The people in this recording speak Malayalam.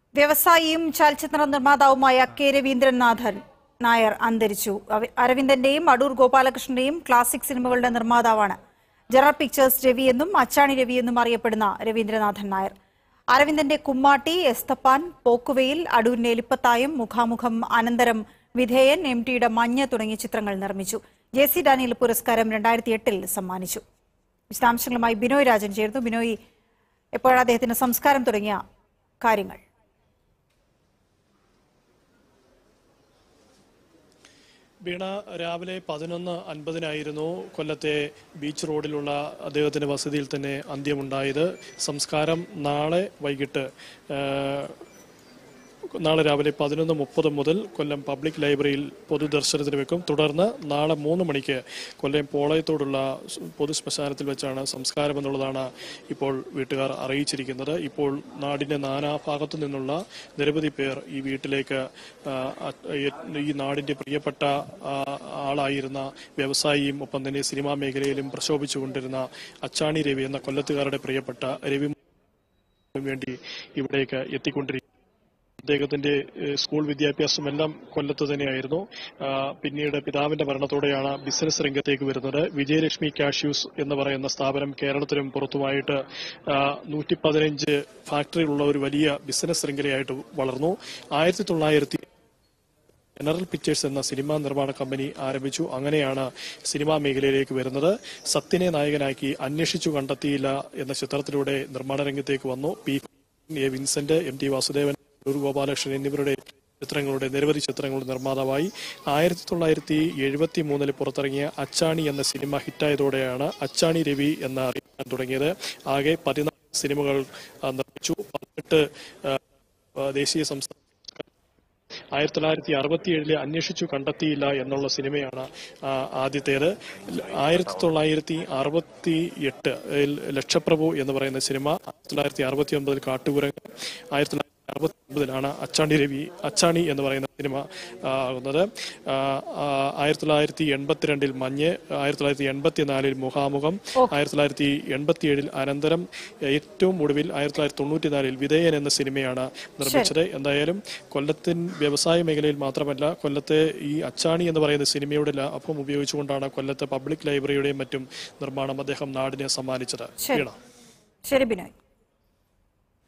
വ്യവസായിയും ചലച്ചിത്ര നിർമ്മാതാവുമായ കെ രവീന്ദ്രനാഥൻ നായർ അന്തരിച്ചു അവ- അരവിന്ദന്റെയും അടൂർ ഗോപാലകൃഷ്ണന്റെയും ക്ലാസിക് സിനിമകളുടെ നിർമ്മാതാവാണ് ജനറൽ പിക്ചേഴ്സ് രവി എന്നും അച്ചാണി രവി എന്നും അറിയപ്പെടുന്ന രവീന്ദ്രനാഥൻ നായർ അരവിന്ദന്റെ കുമ്മാട്ടി എസ്തപ്പാൻ പോക്കുവെയിൽ അടൂരിന്റെ എലിപ്പത്തായം മുഖാമുഖം അനന്തരം വിധേയൻ എം ടിയുടെ മഞ്ഞ് തുടങ്ങിയ ചിത്രങ്ങൾ നിർമ്മിച്ചു ജെ സി ഡാനിയൽ പുരസ്കാരം രണ്ടായിരത്തി എട്ടിൽ സമ്മാനിച്ചു വിശദാംശങ്ങളുമായി ബിനോയ് രാജൻ ചേർന്നു ബിനോയ് എപ്പോഴാണ് അദ്ദേഹത്തിന്റെ സംസ്കാരം തുടങ്ങിയ കാര്യങ്ങൾ വീണ രാവിലെ പതിനൊന്ന് അൻപതിനായിരുന്നു കൊല്ലത്തെ ബീച്ച് റോഡിലുള്ള അദ്ദേഹത്തിന്റെ വസതിയിൽ തന്നെ അന്ത്യമുണ്ടായത് സംസ്കാരം നാളെ വൈകിട്ട് ആ, നാളെ രാവിലെ പതിനൊന്ന് മുപ്പത് മുതൽ കൊല്ലം പബ്ലിക് ലൈബ്രറിയിൽ പൊതുദർശനത്തിന് വെക്കും തുടർന്ന് നാളെ മൂന്ന് മണിക്ക് കൊല്ലം പോളയത്തോടുള്ള സ് പൊതു ശ്മശാനത്തിൽ വെച്ചാണ് സംസ്കാരം എന്നുള്ളതാണ് ഇപ്പോൾ വീട്ടുകാർ അറിയിച്ചിരിക്കുന്നത് ഇപ്പോൾ നാടിന്റെ നാനാഭാഗത്തു നിന്നുള്ള നിരവധി പേർ ഈ വീട്ടിലേക്ക് ആ, അ- ഈ നാടിന്റെ പ്രിയപ്പെട്ട ആ, ആളായിരുന്ന വ്യവസായിയും ഒപ്പം തന്നെ സിനിമാ മേഖലയിലും പ്രശോഭിച്ചുകൊണ്ടിരുന്ന അച്ചാണി രവി എന്ന കൊല്ലത്തുകാരുടെ പ്രിയപ്പെട്ട രവി വേണ്ടി ഇവിടേക്ക് എത്തിക്കൊണ്ടിരിക്കുന്നു അദ്ദേഹത്തിന്റെ ഏഹ്, സ്കൂൾ വിദ്യാഭ്യാസം എല്ലാം കൊല്ലത്ത് തന്നെയായിരുന്നു ആ, പിന്നീട് പിതാവിന്റെ മരണത്തോടെയാണ് ബിസിനസ് രംഗത്തേക്ക് വരുന്നത് വിജയലക്ഷ്മി കാഷ്യൂസ് എന്ന് പറയുന്ന സ്ഥാപനം കേരളത്തിലും പുറത്തുമായിട്ട് നൂറ്റി പതിനഞ്ച് ഫാക്ടറികളുള്ള ഒരു വലിയ ബിസിനസ് ശൃംഖലയായിട്ട് വളർന്നു ആയിരത്തി തൊള്ളായിരത്തി ജനറൽ പിക്ചേഴ്സ് എന്ന സിനിമാ നിർമ്മാണ കമ്പനി ആരംഭിച്ചു അങ്ങനെയാണ് സിനിമാ മേഖലയിലേക്ക് വരുന്നത് സത്യനെ നായകനാക്കി അന്വേഷിച്ചു കണ്ടെത്തിയില്ല എന്ന ചിത്രത്തിലൂടെ നിർമ്മാണ രംഗത്തേക്ക് വന്നു P A Vincent M T Vasudevan ഒരു ഗോപാലകൃഷ്ണൻ എന്നിവരുടെ ചിത്രങ്ങളുടെ നിരവധി ചിത്രങ്ങളുടെ നിർമ്മാതാവായി ആയിരത്തി തൊള്ളായിരത്തി എഴുപത്തി മൂന്നിൽ പുറത്തിറങ്ങിയ അച്ചാണി എന്ന സിനിമ ഹിറ്റായതോടെയാണ് അച്ചാണി രവി എന്ന അറിയാൻ തുടങ്ങിയത് ആകെ പതിനാല് സിനിമകൾ ആ, നിർമ്മിച്ചു പതിനെട്ട് ആ, ആ, ദേശീയ സംസ്ഥാന ആയിരത്തി തൊള്ളായിരത്തി അറുപത്തിയേഴിലെ അന്വേഷിച്ചു കണ്ടെത്തിയില്ല എന്നുള്ള സിനിമയാണ് ആ, ആദ്യത്തേത് ആയിരത്തി തൊള്ളായിരത്തി അറുപത്തി എട്ട് ലക്ഷപ്രഭു എന്ന് പറയുന്ന സിനിമ ആയിരത്തി തൊള്ളായിരത്തി അറുപത്തി ഒമ്പതിൽ കാട്ടുകുരങ്ങ് ആയിരത്തി തൊള്ളായിരത്തി അറുപത്തി ഒമ്പതിലാണ് അച്ചാണി രവി അച്ചാണി എന്ന് പറയുന്ന സിനിമ ആ, ആകുന്നത് ആ, ആ, ആയിരത്തി തൊള്ളായിരത്തി എൺപത്തിരണ്ടിൽ മഞ്ഞ് ആയിരത്തി തൊള്ളായിരത്തി എൺപത്തിനാലിൽ മുഖാമുഖം ആയിരത്തി തൊള്ളായിരത്തി എൺപത്തിയേഴിൽ അനന്തരം ഏറ്റവും ഒടുവിൽ ആയിരത്തി തൊള്ളായിരത്തി തൊണ്ണൂറ്റിനാലിൽ വിധേയൻ എന്ന സിനിമയാണ് നിർമ്മിച്ചത് എന്തായാലും കൊല്ലത്തിൻ വ്യവസായ മേഖലയിൽ മാത്രമല്ല കൊല്ലത്തെ ഈ അച്ചാണി എന്ന് പറയുന്ന സിനിമയുടെ ലാഭം ഉപയോഗിച്ചുകൊണ്ടാണ് കൊല്ലത്തെ പബ്ലിക് ലൈബ്രറിയുടെയും മറ്റും നിർമ്മാണം അദ്ദേഹം നാടിനെ സമ്മാനിച്ചത് ശരി വീണ ശരി ബിനോയ്